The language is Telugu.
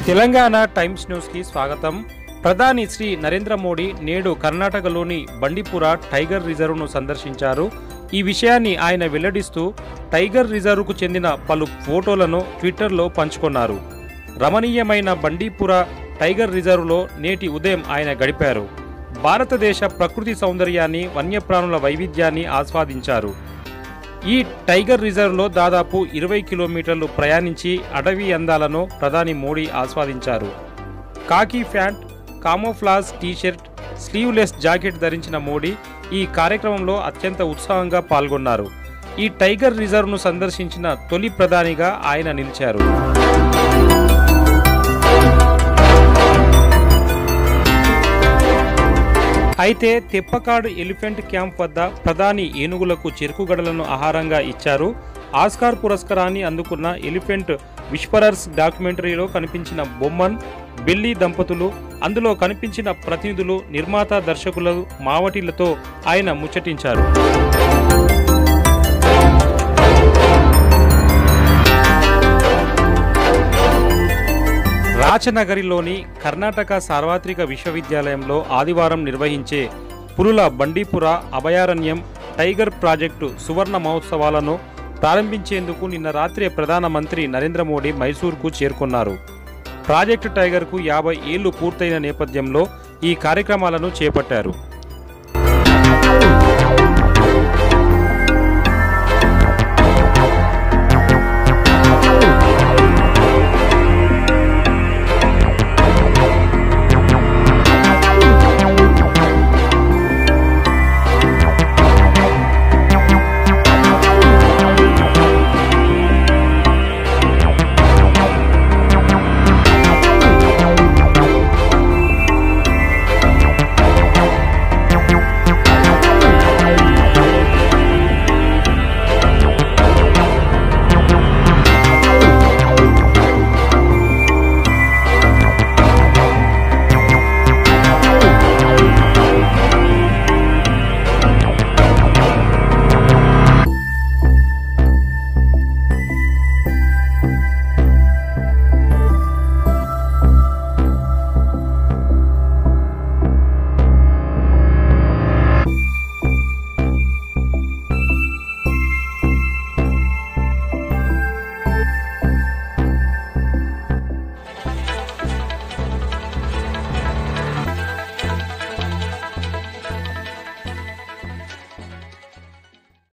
తెలంగాణ టైమ్స్ న్యూస్కి స్వాగతం ప్రధాని శ్రీ నరేంద్ర మోడీ నేడు కర్ణాటకలోని బండిపుర టైగర్ రిజర్వ్ను సందర్శించారు ఈ విషయాన్ని ఆయన వెల్లడిస్తూ టైగర్ రిజర్వ్కు చెందిన పలు ఫోటోలను ట్విట్టర్లో పంచుకున్నారు రమణీయమైన బండీపుర టైగర్ రిజర్వ్లో నేటి ఉదయం ఆయన గడిపారు భారతదేశ ప్రకృతి సౌందర్యాన్ని వన్యప్రాణుల వైవిధ్యాన్ని ఆస్వాదించారు ఈ టైగర్ రిజర్వ్లో దాదాపు ఇరవై కిలోమీటర్లు ప్రయాణించి అడవి అందాలను ప్రధాని మోడీ ఆస్వాదించారు khaki pant camouflage T shirt sleeveless jacket ధరించిన మోడీ ఈ కార్యక్రమంలో అత్యంత ఉత్సాహంగా పాల్గొన్నారు ఈ టైగర్ రిజర్వ్ను సందర్శించిన తొలి ప్రధానిగా ఆయన నిలిచారు అయితే తెప్పకాడు ఎలిఫెంట్ క్యాంప్ వద్ద ప్రధాని ఏనుగులకు చెరుకుగడలను ఆహారంగా ఇచ్చారు ఆస్కార్ పురస్కారాన్ని అందుకున్న ఎలిఫెంట్ విష్పరర్స్ డాక్యుమెంటరీలో కనిపించిన బొమ్మన్ బిల్లీ దంపతులు అందులో కనిపించిన ప్రతినిధులు నిర్మాత దర్శకుల మావటిలతో ఆయన ముచ్చటించారు రాచనగరిలోని కర్ణాటక సార్వత్రిక విశ్వవిద్యాలయంలో ఆదివారం నిర్వహించే పులుల బండీపుర అభయారణ్యం టైగర్ ప్రాజెక్టు సువర్ణ మహోత్సవాలను ప్రారంభించేందుకు నిన్న రాత్రి ప్రధానమంత్రి నరేంద్ర మోడీ మైసూర్కు చేరుకున్నారు ప్రాజెక్టు టైగర్కు యాభై ఏళ్లు పూర్తయిన నేపథ్యంలో ఈ కార్యక్రమాలను చేపట్టారు